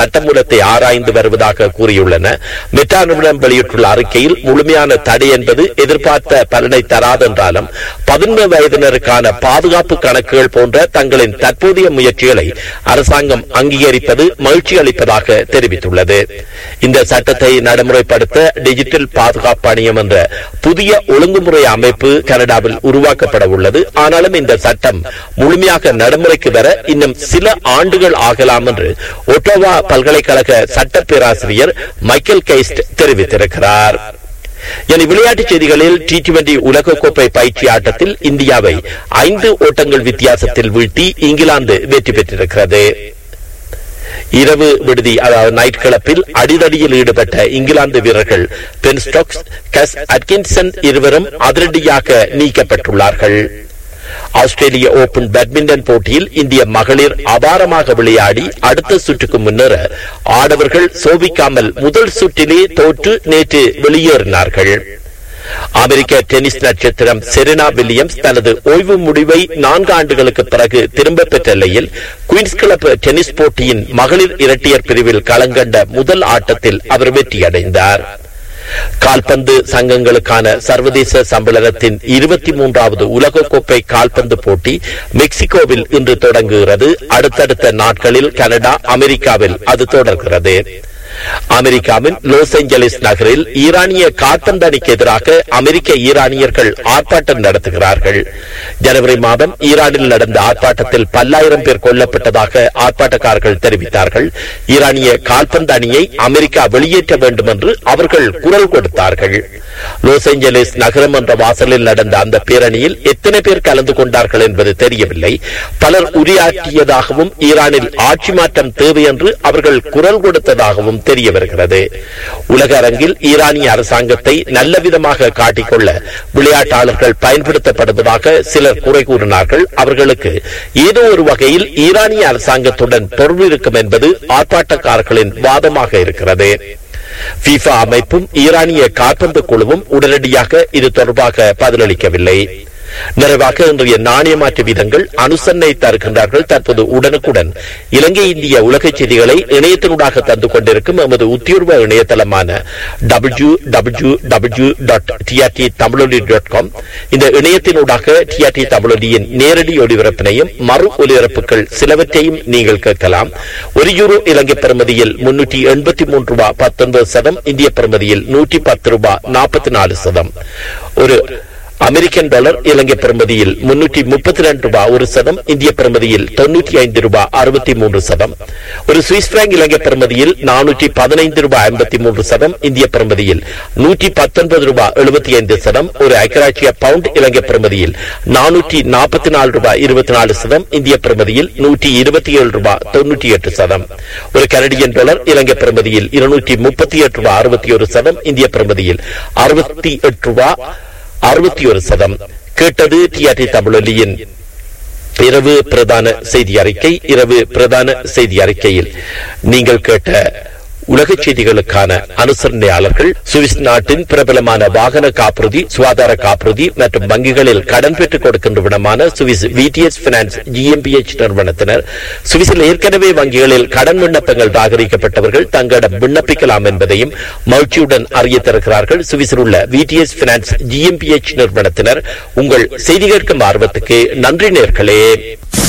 சட்டமூலத்தை ஆராய்ந்து வருவதாக கூறியுள்ளன மெட்டா நிறுவனம் வெளியிட்டுள்ள அறிக்கையில் முழுமையான தடை என்பது எதிர்பார்த்த பலனை தராதென்றாலும் பதினொன்று வயதினருக்கான பாதுகாப்பு கணக்குகள் போன்ற தங்களின் தற்போதைய முயற்சிகளை அரசாங்கம் அங்கீகரிப்பது மகிழ்ச்சி அளிப்பதாக தெரிவித்துள்ளது இந்த சட்டத்தை நடைமுறைப்படுத்த டிஜிட்டல் பாதுகாப்பு ஆணையம் என்ற புதிய ஒழுங்குமுறை அமைப்பு கனடாவில் உருவாக்கப்பட உள்ளது ஆனாலும் இந்த சட்டம் முழுமையாக நடைமுறைக்கு வர இன்னும் சில ஆண்டுகள் ஆகலாம் என்று ஒட்டோவா பல்கலைக்கழக சட்ட பேராசிரியர் மைக்கேல் கெய்ஸ்ட் தெரிவித்திருக்கிறார் இனி விளையாட்டுச் செய்திகளில் டி டுவெண்டி உலகக்கோப்பை பயிற்சி ஆட்டத்தில் இந்தியாவை ஐந்து ஓட்டங்கள் வித்தியாசத்தில் வீழ்த்தி இங்கிலாந்து வெற்றி பெற்றிருக்கிறது இரவு விடுதி அதாவது நைட் கிளப்பில் அடிதடியில் ஈடுபட்ட இங்கிலாந்து வீரர்கள் பென் ஸ்டோக்ஸ் கஸ் அட்கின்சன் இருவரும் அதிரடியாக நீக்கப்பட்டுள்ளார்கள் ஆஸ்திரேலிய ஓபன் பேட்மிண்டன் போட்டியில் இந்திய மகளிர் அபாரமாக விளையாடி அடுத்த சுற்றுக்கு முன்னேற ஆடவர்கள் சோபிக்காமல் முதல் சுற்றிலே தோற்று நேற்று வெளியேறினார்கள் அமெரிக்க டென்னிஸ் நட்சத்திரம் செரினா வில்லியம்ஸ் தனது ஓய்வு முடிவை நான்கு ஆண்டுகளுக்கு பிறகு திரும்ப பெற்ற நிலையில் குயின்ஸ் கிளப் டென்னிஸ் போட்டியின் மகளிர் இரட்டையர் பிரிவில் களங்கண்ட முதல் ஆட்டத்தில் அவர் வெற்றியடைந்தார் கால்பந்து சங்கங்களுக்கான சர்வதேச சம்மேளனத்தின் இருபத்தி மூன்றாவது உலகக்கோப்பை கால்பந்து போட்டி மெக்சிகோவில் இன்று தொடங்குகிறது அடுத்தடுத்த நாட்களில் கனடா அமெரிக்காவில் அது தொடர்கிறது அமெரிக்காவின் லாஸ் ஏஞ்சலிஸ் நகரில் ஈரானிய கால்பந்து அணிக்கு எதிராக அமெரிக்க ஈரானியர்கள் ஆர்ப்பாட்டம் நடத்துகிறார்கள் ஜனவரி மாதம் ஈரானில் நடந்த ஆர்ப்பாட்டத்தில் பல்லாயிரம் பேர் கொல்லப்பட்டதாக ஆர்ப்பாட்டக்காரர்கள் தெரிவித்தார்கள் ஈரானிய கால்பந்து அணியை அமெரிக்கா வெளியேற்ற வேண்டும் என்று அவர்கள் குரல் கொடுத்தார்கள் லாஸ் ஏஞ்சலிஸ் நகரம் என்ற வாசலில் நடந்த அந்த பேரணியில் எத்தனை பேர் கலந்து கொண்டார்கள் என்பது தெரியவில்லை பலர் உரையாற்றியதாகவும் ஈரானில் ஆட்சி மாற்றம் தேவை என்று அவர்கள் குரல் கொடுத்ததாகவும் தெரிய வருகிறது உலக அரங்கில் ஈரானிய அரசாங்கத்தை நல்ல விதமாக காட்டிக்கொள்ள விளையாட்டாளர்கள் பயன்படுத்தப்படுவதாக சிலர் குறை கூறினார்கள் அவர்களுக்கு ஏதோ ஒரு வகையில் ஈரானிய அரசாங்கத்துடன் தொடர்பு இருக்கும் என்பது ஆர்ப்பாட்டக்காரர்களின் வாதமாக இருக்கிறது FIFA அமைப்பும் ஈரானிய கால்பந்து குழுவும் உடனடியாக இது தொடர்பாக பதிலளிக்கவில்லை நிறைவாக இன்றைய நாணய மாற்று வீதங்கள் அனுசரணை தருகின்றார்கள் தற்போது உடனுக்குடன் இலங்கை இந்திய உலக செய்திகளை இணையத்தினூடாக தந்து கொண்டிருக்கும் எமது உத்தியோர்வ இணையதளமான W W W dot TRT Tamiloli dot com இந்த இணையத்தினூடாக டிஆர்டி தமிழொலியின் நேரடி ஒளிபரப்பினையும் மறு ஒலிபரப்புகள் சிலவற்றையும் நீங்கள் கேட்கலாம் ஒரு யூரோ இலங்கை பெறுமதியில் முன்னூற்றி எண்பத்தி மூன்று ரூபாய் பத்தொன்பது சதம் இந்திய பெறுமதியில் நூற்றி பத்து ரூபாய் நாற்பத்தி நாலு சதம் ஒரு அமெரிக்கன் டாலர் இலங்கை பெறுமதியில் முன்னூற்றி முப்பத்தி ரெண்டு ரூபாய் ஒரு சதம் இந்திய பெறுமதியில் தொன்னூற்றி ஐந்து ரூபாய் அறுபத்தி மூன்று சதம் ஒரு சுவிஸ் பிராங்க் இலங்கை பெறுமதியில் நானூற்றி பதினைந்து ரூபாய் ஐம்பத்தி மூன்று சதம் இந்திய பெறுமதியில் நூற்றி பத்தொன்பது ரூபாய் எழுபத்தி ஐந்து சதம் ஒரு ஐக்கராட்சிய பவுண்ட் இலங்கை பெறுமதியில் நானூற்றி நாற்பத்தி நாலு ரூபாய் இருபத்தி நாலு சதம் இந்திய பெறுமதியில் நூற்றி இருபத்தி ஏழு ரூபாய் தொன்னூற்றி எட்டு சதம் ஒரு கனடியன் டாலர் இலங்கை பெறுமதியில் இருநூற்றி முப்பத்தி எட்டு ரூபாய் அறுபத்தி ஒரு சதம் இந்திய பெறுமதியில் அறுபத்தி எட்டு ரூபாய் அறுபத்தி ஒரு சதம் கேட்டது டிஆர்டி தமிழொலியின் இரவு பிரதான செய்தி அறிக்கை இரவு பிரதான செய்தி அறிக்கையில் நீங்கள் கேட்ட உலக செய்திகளுக்கான அனுசரணையாளர்கள் சுவிஸ் நாட்டின் பிரபலமான வாகன காப்புறுதி சுகாதார காப்புறுதி மற்றும் வங்கிகளில் கடன் பெற்றுக் கொடுக்கின்ற விடமான சுவிஸ் விடிஎஸ் பினான்ஸ் ஜிஎம்பிஎச் நிறுவனத்தினர் சுவிஸில் ஏற்கனவே வங்கிகளில் கடன் விண்ணப்பங்கள் ராகரிக்கப்பட்டவர்கள் தங்களிடம் விண்ணப்பிக்கலாம் என்பதையும் மகிழ்ச்சியுடன் அறிய தருகிறார்கள் சுவிஸில் உள்ள விடிஎஸ் பினான்ஸ் ஜிஎம்பிஎச் நிறுவனத்தினர் உங்கள் செய்தி கேட்கும் ஆர்வத்துக்கு நன்றி நேர்களே